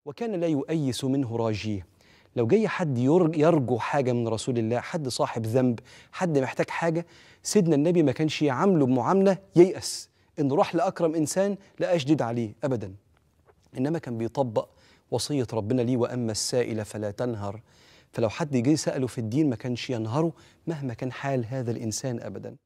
وكان لا يؤيس منه راجيه لو جاي حد يرج- يرجو حاجة من رسول الله حد صاحب ذنب حد محتاج حاجة سيدنا النبي ما كانش يعامله بمعاملة ييأس إنه راح لأكرم إنسان لا أشدد عليه أبدا إنما كان بيطبق وصية ربنا ليه وأما السائل فلا تنهر فلو حد جه سأله في الدين ما كانش ينهره مهما كان حال هذا الإنسان أبدا